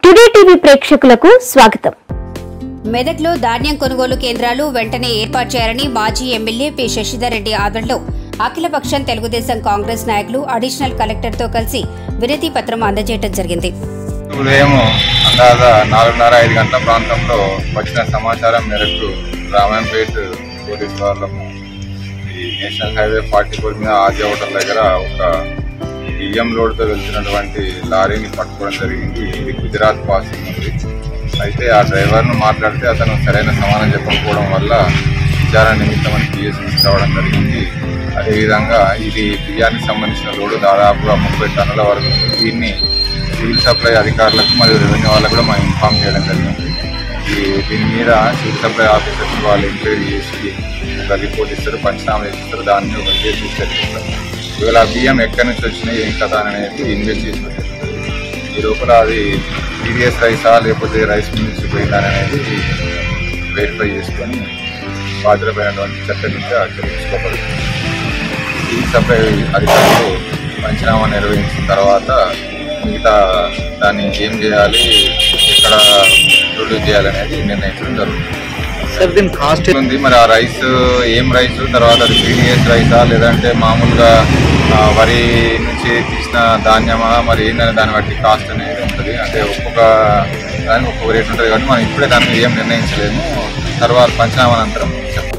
Today TV ప్రేక్షకులకు స్వాగతం మెదక్లో ధాన్యం కొనుగోలు కేంద్రాలు వెంటనే ఏర్పాటు చేయాలని మాజీ ఎమ్మెల్యే పి శశిధర్ రెడ్డి ఆధ్వర్యంలో అఖిలపక్షం తెలుగుదేశం కాంగ్రెస్ నాయకులు అడిషనల్ కలెక్టర్తో కలిసి వినతి పత్రం అందజేయడం జరిగింది ఉదయం అందాజ నాలుగున్నర ఐదు గంటల ప్రాంతంలో వచ్చిన సమాచారం మేరకు రామాయంపేట పోలీస్ వాళ్ళము ఈ నేషనల్ హైవే ఫార్టీ ఫోర్ మీద ఆర్జే హోటల్ దగ్గర ఒక బియ్యం లోడ్తో వెళ్తున్నటువంటి లారీని పట్టుకోవడం జరిగింది ఇది గుజరాత్ పాసింగ్ ఉంది అయితే ఆ డ్రైవర్ను మాట్లాడితే అతను సరైన సమాధానం చెప్పకపోవడం వల్ల విచారణ నిమిత్తం అని పిఎస్ తీసుకురావడం జరిగింది అదేవిధంగా ఇది బియ్యానికి సంబంధించిన లోడు దాదాపుగా ముప్పై టన్నుల వరకు ఉంది. దీన్ని సివిల్ సప్లై అధికారులకు మరియు రెవెన్యూ వాళ్ళకు కూడా మనం ఇన్ఫామ్ చేయడం జరిగింది ఈ దీని మీద సివిల్ సప్లై ఆఫీసర్స్ వాళ్ళు ఎంక్వైరీ చేసి ఒక రిపోర్ట్ ఇస్తారు పంచనామా చేస్తారు దాన్ని ఒక కేసు ఇస్తారు ఇవాళ ఆ బియ్యం ఎక్కడి నుంచి వచ్చినాయి ఏం కదా అనేది ఇన్వెస్టిగేషన్ చేస్తారు ఈ లోపల అది టీడీఎస్ రైసా లేకపోతే రైస్ మిల్ నుంచి పోయిందా అనేది వెరిఫై చేసుకొని బాధ్యతమైనటువంటి చట్టరీత్యా చర్య తీసుకోబడుతుంది సివిల్ సప్లై అధికారులు పంచనామా నిర్వహించిన తర్వాత మిగతా దాన్ని ఏం చేయాలి ఎక్కడ ప్రొడ్యూస్ చేయాలనేది నిర్ణయించడం జరుగుతుంది సార్ దీని కాస్ట్ ఉంది మరి ఆ రైస్ ఏం రైస్ తర్వాత అది పీడిఎస్ రైసా లేదంటే మామూలుగా ఆ, వరి నుంచి తీసిన ధాన్యమా మరి ఏంటనే దాన్ని బట్టి కాస్ట్ అనేది ఉంటుంది అంటే ఒక్కొక్క దానికి ఒక్కొక్క రేట్ ఉంటుంది కాబట్టి మనం ఇప్పుడే దాన్ని ఏం నిర్ణయించలేము తర్వాత పంచనామానంతరం చెప్తాం